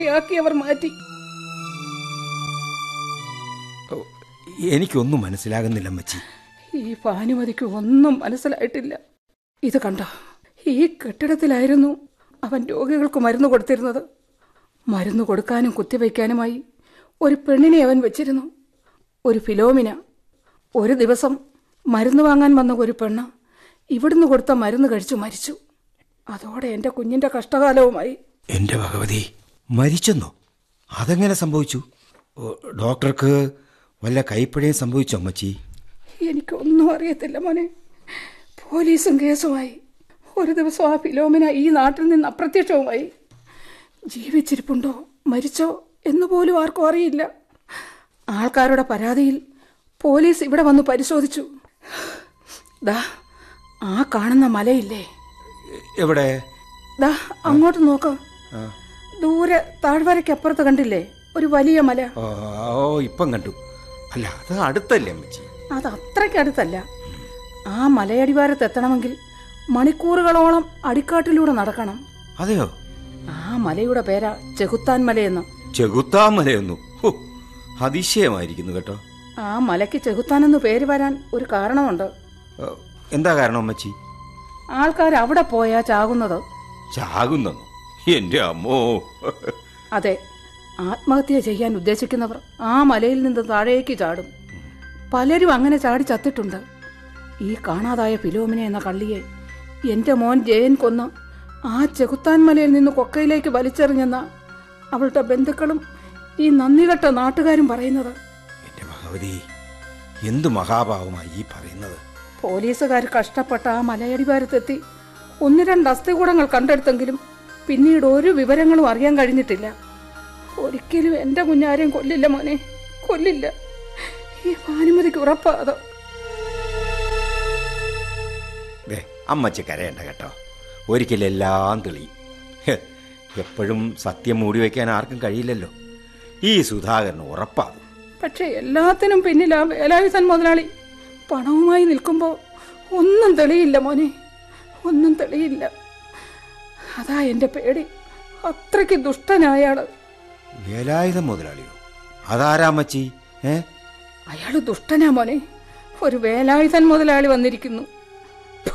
ആക്കി അവർ മാറ്റി ഓ, എനിക്കൊന്നും മനസ്സിലാകുന്നില്ല അമ്മച്ചി ഈ ഭാനുമതിക്ക് ഒന്നും മനസ്സിലായിട്ടില്ല ഇത് കണ്ടോ ഈ കെട്ടിടത്തിലായിരുന്നു അവൻ രോഗികൾക്ക് മരുന്ന് കൊടുത്തിരുന്നത് മരുന്ന് കൊടുക്കാനും കുത്തിവയ്ക്കാനുമായി ഒരു പെണ്ണിനെ അവൻ വെച്ചിരുന്നു ഒരു ഫിലോമിന ഒരു ദിവസം മരുന്ന് വാങ്ങാൻ വന്ന ഒരു പെണ്ണ് ഇവിടുന്ന് കൊടുത്ത മരുന്ന് കഴിച്ചു മരിച്ചു അതോടെ എൻ്റെ കുഞ്ഞിൻ്റെ കഷ്ടകാലവുമായി എന്റെ ഭഗവതി മരിച്ചെന്നോ അതെങ്ങനെ സംഭവിച്ചു ഓ, ഡോക്ടർക്ക് വല്ല കൈപ്പിഴയും സംഭവിച്ചോ അമ്മച്ചി എനിക്കൊന്നും അറിയത്തില്ല മോനെ പോലീസും കേസുമായി ഒരു ദിവസം ആ ഫിലോമിന ഈ നാട്ടിൽ നിന്ന് അപ്രത്യക്ഷവുമായി ജീവിച്ചിരിപ്പുണ്ടോ മരിച്ചോ എന്ന് പോലും ആർക്കും അറിയില്ല ആൾക്കാരുടെ പരാതിയിൽ പോലീസ് ഇവിടെ വന്ന് പരിശോധിച്ചു ദാ ആ കാണുന്ന മലയില്ലേ എ- എവിടെ ദാ അങ്ങോട്ട് നോക്കാം ആ. ദൂരെ താഴ്വരയ്ക്കപ്പുറത്ത് കണ്ടില്ലേ ഒരു വലിയ മല ഓ ഓ, ഇപ്പം കണ്ടു അല്ല അത് അടുത്തല്ലേ അമ്മച്ചി അത് അത്രയ്ക്കടുത്തല്ല ആ മലയടിവാരത്ത് എത്തണമെങ്കിൽ മണിക്കൂറുകളോളം അടിക്കാട്ടിലൂടെ നടക്കണം അതെയോ ആ മലയുടെ പേരാ ചെകുത്താൻ മലയെന്ന് ചെകുത്താമലയൊന്നു ഹോ അതിശയമായിരിക്കുന്നു കേട്ടോ ആ മലയ്ക്ക് ചെകുത്താൻ എന്ന് പേര് വരാൻ ഒരു കാരണമുണ്ട് ഓ, എന്താ കാരണം അമ്മച്ചി ആൾക്കാർ അവിടെ പോയാ ചാകുന്നത് ചാകുന്നു എന്റെ അമ്മോ അതെ ആത്മഹത്യ ചെയ്യാൻ ഉദ്ദേശിക്കുന്നവർ ആ മലയിൽ നിന്ന് താഴേക്ക് ചാടും പലരും അങ്ങനെ ചാടി ചത്തിട്ടുണ്ട് ഈ കാണാതായ ഫിലോമിന എന്ന കള്ളിയെ എന്റെ മോൻ ജയൻ കൊന്ന് ആ ചെകുത്താൻ മലയിൽ നിന്ന് കൊക്കയിലേക്ക് വലിച്ചെറിഞ്ഞെന്ന അവളുടെ ബന്ധുക്കളും ഈ നന്ദികെട്ട നാട്ടുകാരും പറയുന്നത് എന്റെ ഭഗവതി എന്തു മഹാഭാവമായി ഈ പറയുന്നത് പോലീസുകാർ കഷ്ടപ്പെട്ട ആ മലയടിവാരത്തെത്തി ഒന്ന് രണ്ട് അസ്ഥികൂടങ്ങൾ കണ്ടെടുത്തെങ്കിലും പിന്നീട് ഒരു വിവരങ്ങളും അറിയാൻ കഴിഞ്ഞിട്ടില്ല ഒരിക്കലും എന്റെ കുഞ്ഞാരെയും കൊല്ലില്ല മോനെ കൊല്ലില്ല ഈ ഭാനുമതിക്ക് ഉറപ്പാ അത് ദേ അമ്മച്ചി കരയണ്ട കേട്ടോ ഒരിക്കലെല്ലാം തെളിയും ഹെ, എപ്പോഴും സത്യം മൂടി വയ്ക്കാൻ ആർക്കും കഴിയില്ലല്ലോ ഈ സുധാകരന് ഉറപ്പാകും പക്ഷെ എല്ലാത്തിനും പിന്നിൽ ആ വേലായുധൻ മുതലാളി പണവുമായി നിൽക്കുമ്പോൾ ഒന്നും തെളിയില്ല മോനെ ഒന്നും തെളിയില്ല അതാ എന്റെ പേടി അത്രയ്ക്ക് ദുഷ്ടനായാള് വേലായുധം മുതലാളിയോ അതാരാ അമ്മച്ചി ഏ അയാള് ദുഷ്ടനാ മോനെ ഒരു വേലായുധൻ മുതലാളി വന്നിരിക്കുന്നു